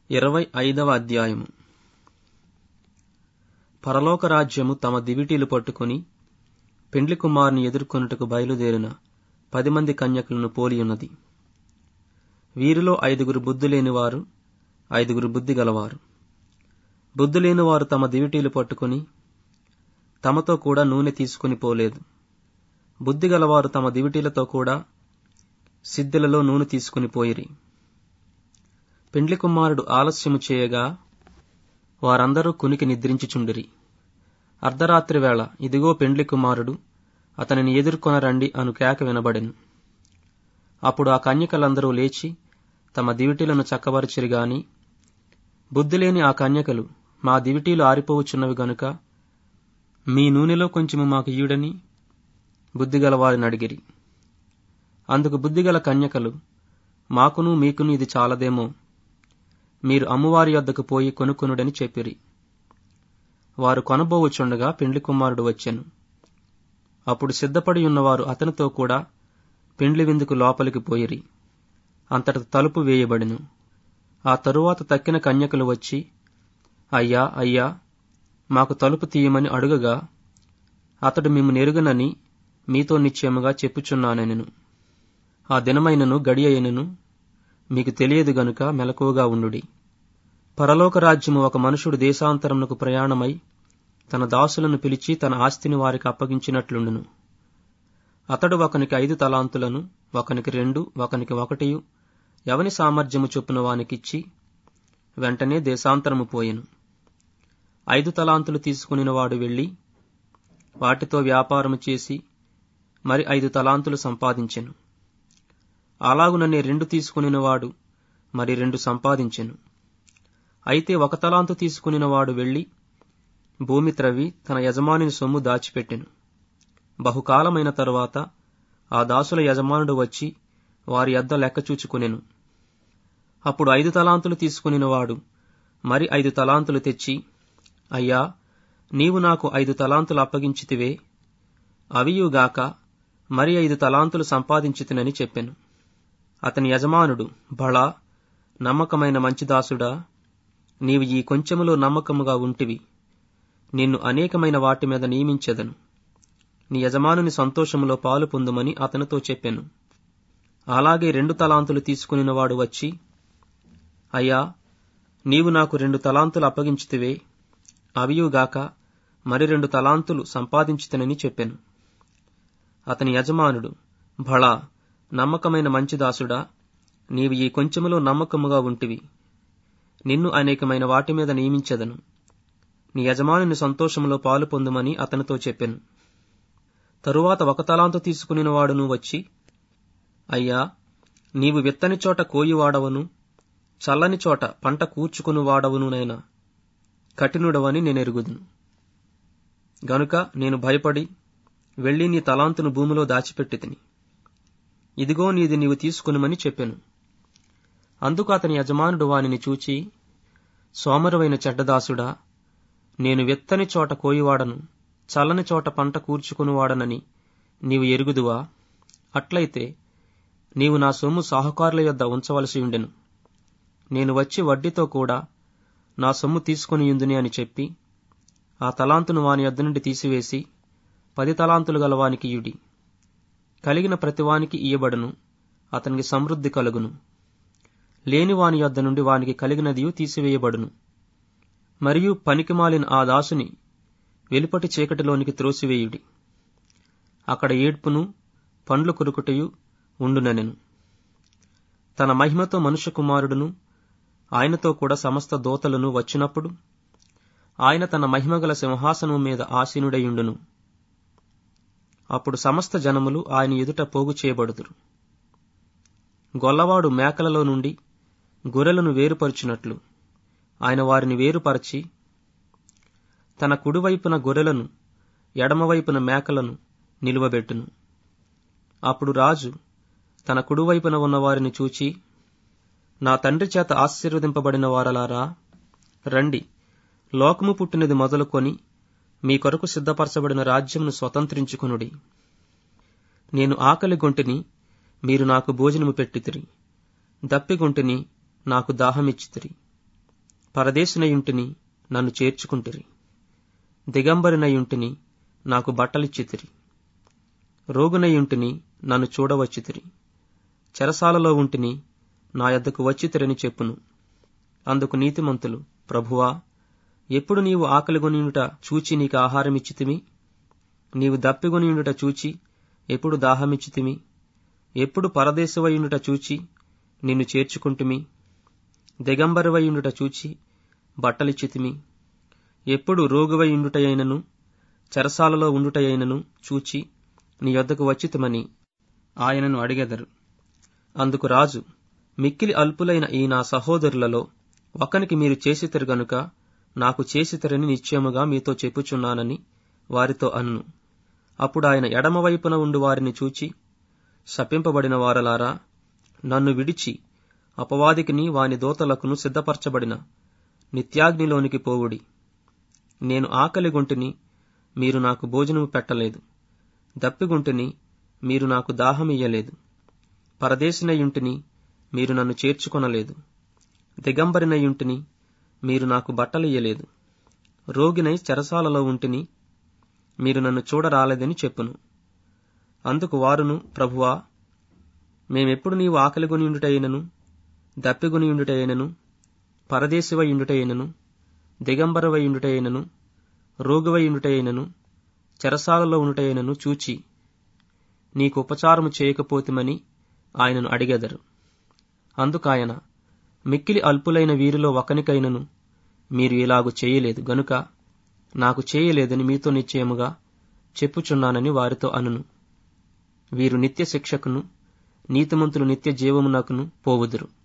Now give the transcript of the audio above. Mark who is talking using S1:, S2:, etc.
S1: ఇరవై ఐదవ అధ్యాయము పరలోక రాజ్యము తమ దివిటీలు పట్టుకుని పెండ్లి కుమారుని ఎదుర్కొనుటకు బయలుదేరిన పది మంది కన్యకులను పోలియున్నది వీరిలో ఐదుగురు బుద్ధి లేనివారు ఐదుగురు బుద్ధి గలవారు బుద్ధి లేనివారు తమ దివిటీలు పట్టుకుని తమతో కూడా నూనె తీసుకుని పోలేదు బుద్ధి గలవారు తమ దివిటీలతో కూడా సిద్ధెలలో నూనె తీసుకుని పోయిరి పెండ్లి కుమారుడు ఆలస్యము చేయగా వారందరూ కునికి నిద్రించుచుండిరి అర్ధరాత్రి వేళ ఇదిగో పెండ్లి కుమారుడు అతనిని ఎదుర్కొనరండి అను కేక వినబడెను అప్పుడు ఆ కన్యకలందరూ లేచి తమ దివిటీలను చక్కబరిచిరి గాని బుద్ధిలేని ఆ కన్యకలు మా దివిటీలు ఆరిపోవచ్చున్నవి గనుక మీ నూనెలో కొంచెము మాకు ఈయుడని బుద్ధిగల వారిని అడిగిరి అందుకు బుద్ధిగల కన్యకలు మాకును మీకును ఇది చాలదేమో మీరు అమ్మవారి వద్దకు పోయి కొనుక్కొనుడని చెప్పిరి వారు కొనబోవచ్చుండగా పెండ్లి కుమారుడు వచ్చెను అప్పుడు సిద్ధపడి ఉన్నవారు అతనితో కూడా పెండ్లి విందుకు లోపలికి పోయిరి అంతట తలుపు వేయబడిను ఆ తరువాత తక్కిన కన్యకలు వచ్చి అయ్యా అయ్యా మాకు తలుపు తీయమని అడుగగా అతడు మేము నెరుగనని మీతో నిశ్చయముగా చెప్పుచున్నానెను ఆ దినమైనను గడి అయినను మీకు తెలియదు గనుక మెలకువగా ఉండుడి పరలోక రాజ్యము ఒక మనుషుడు దేశాంతరమునకు ప్రయాణమై తన దాసులను పిలిచి తన ఆస్తిని వారికి అప్పగించినట్లుండును అతడు ఒకనికి ఐదు తలాంతులను ఒకనికి రెండు ఒకనికి ఒకటియు ఎవని సామర్థ్యము చొప్పున వానికిచ్చి వెంటనే దేశాంతరము పోయెను ఐదు తలాంతులు తీసుకుని వాడు వెళ్లి వాటితో వ్యాపారము చేసి మరి ఐదు తలాంతులు సంపాదించెను అలాగుననే రెండు తీసుకునినవాడు మరి రెండు సంపాదించెను అయితే ఒక తలాంతు తీసుకునినవాడు వెళ్లి భూమి త్రవ్వి తన యజమానిని సొమ్ము దాచిపెట్టెను బహుకాలమైన తరువాత ఆ దాసుల యజమానుడు వచ్చి వారి యద్ద లెక్క చూచుకునెను అప్పుడు ఐదు తలాంతులు తీసుకునినవాడు మరి ఐదు తలాంతులు తెచ్చి అయ్యా నీవు నాకు ఐదు తలాంతులు అప్పగించితివే అవియుగాక మరి ఐదు తలాంతులు సంపాదించితినని చెప్పెను అతని యజమానుడు బళా నమ్మకమైన మంచిదాసుడా నీవు ఈ కొంచెములో నమ్మకముగా ఉంటివి నిన్ను అనేకమైన వాటి మీద నియమించెదను నీ యజమానుని సంతోషములో పాలు పొందుమని అతనితో చెప్పెను అలాగే రెండు తలాంతులు తీసుకునినవాడు వచ్చి అయ్యా నీవు నాకు రెండు తలాంతులు అప్పగించితివే అవియుగాక మరి రెండు తలాంతులు సంపాదించితనని చెప్పెను అతని యజమానుడు భళా నమ్మకమైన మంచిదాసుడా నీవు ఈ కొంచెములో నమ్మకముగా ఉంటివి నిన్ను అనేకమైన వాటి మీద నియమించెదను నీ యజమానుని సంతోషములో పాలు పొందుమని అతనితో చెప్పెను తరువాత ఒక తలాంతు తీసుకుని వాడును వచ్చి అయ్యా నీవు విత్తని చోట కోయివాడవను చల్లని చోట పంట కూర్చుకుని వాడవునునైనా కఠినుడవని నేనెరుగుదును గనుక నేను భయపడి వెళ్లి నీ తలాంతును భూమిలో దాచిపెట్టి తిని ఇదిగో నీది నీవు తీసుకునిమని చెప్పెను అందుకు అతని యజమానుడు వానిని చూచి సోమరువైన చెడ్డదాసుడా నేను వెత్తని చోట కోయివాడను చల్లని చోట పంట కూర్చుకునివాడనని నీవు ఎరుగుదువా అట్లయితే నీవు నా సొమ్ము సాహుకారుల యొద్ద ఉంచవలసి ఉండెను నేను వచ్చి వడ్డీతో కూడా నా సొమ్ము తీసుకుని యుందుని అని చెప్పి ఆ తలాంతును వాని యొద్ద నుండి తీసివేసి పది తలాంతులు గలవానికి ఇయుడి కలిగిన ప్రతివానికి ఇయ్యబడును అతనికి సమృద్ధి కలుగును లేని వాని యొద్ద నుండి వానికి కలిగినదియు తీసివేయబడును మరియు పనికిమాలిన ఆ దాసుని వెలుపటి చీకటిలోనికి త్రోసివేయుడి అక్కడ ఏడ్పును పండ్లు కొరుకుటయు ఉండుననెను తన మహిమతో మనుష్య కుమారుడును ఆయనతో కూడా సమస్త దోతలను వచ్చినప్పుడు ఆయన తన మహిమగల సింహాసనం మీద ఆసీనుడయుండును అప్పుడు సమస్త జనములు ఆయన ఎదుట పోగు చేయబడుదురు గొల్లవాడు మేకలలో నుండి గొర్రెలను వేరుపరుచినట్లు ఆయన వారిని వేరుపరచి తన కుడివైపున గొర్రెలను ఎడమవైపున మేకలను నిలువబెట్టును అప్పుడు రాజు తన కుడివైపున ఉన్న వారిని చూచి నా తండ్రి చేత ఆశీర్వదింపబడిన వారలారా రండి లోకము పుట్టినది మొదలుకొని మీ కొరకు సిద్ధపరచబడిన రాజ్యమును స్వతంత్రించుకునుడి నేను ఆకలి గొంటిని మీరు నాకు భోజనము పెట్టితిరి దప్పిగొంటిని నాకు దాహమిచ్చితిరి పరదేశినయుంటిని నన్ను చేర్చుకుంటిరి దిగంబరినయుంటిని నాకు బట్టలిచ్చితిరి రోగునయుంటిని నన్ను చూడవచ్చితిరి చెరసాలలో ఉంటిని నా యొద్దకు వచ్చితిరని చెప్పును అందుకు నీతిమంతులు ప్రభువా ఎప్పుడు నీవు ఆకలిగొనియుట చూచి నీకు ఆహారమిచ్చితిమి నీవు దప్పిగొనియుట చూచి ఎప్పుడు దాహమిచ్చితిమి ఎప్పుడు పరదేశవయుండుట చూచి నిన్ను చేర్చుకుంటుమి దిగంబరవయుండుట చూచి బట్టలిచ్చితిమి ఎప్పుడు రోగువయుండుటయైనను చెరసాలలో ఉండుటయైనను చూచి నీ యొద్దకు వచ్చితమని ఆయనను అడిగెదరు అందుకు రాజు మిక్కిలి అల్పులైన ఈ నా సహోదరులలో ఒకనికి మీరు చేసితరు గనుక నాకు చేసితరని నిశ్చయముగా మీతో చెప్పుచున్నానని వారితో అన్ను అప్పుడు ఆయన ఎడమవైపున ఉండు వారిని చూచి శపింపబడిన వారలారా నన్ను విడిచి అపవాదికిని వాని దోతలకును సిద్ధపరచబడిన నిత్యాగ్నిలోనికి పోవుడి నేను ఆకలిగొంటిని మీరు నాకు భోజనము పెట్టలేదు దప్పిగుంటిని మీరు నాకు దాహమియ్యలేదు పరదేశినయుంటిని మీరు నన్ను చేర్చుకొనలేదు దిగంబరినయుంటిని మీరు నాకు బట్టలియ్యలేదు రోగినై చెరసాలలో ఉంటిని మీరు నన్ను చూడరాలేదని చెప్పును అందుకు వారును ప్రభువా మేమెప్పుడు నీవు ఆకలిగొనియుండుటైనను దప్పిగొనియుండుటైనను పరదేశివయుండుటైనను దిగంబరవయుండుటైనను రోగువయుండుటైనను చెరసాలలో ఉండుటైనను చూచి నీకు ఉపచారము చేయకపోతిమని ఆయనను అడిగెదరు అందుకాయన మిక్కిలి అల్పులైన వీరిలో ఒకనికైనను మీరు ఇలాగు చేయలేదు గనుక నాకు చేయలేదని మీతో నిశ్చయముగా చెప్పుచున్నానని వారితో అనును వీరు నిత్య శిక్షకును నీతిమంతులు నిత్య జీవమునకును పోవుదురు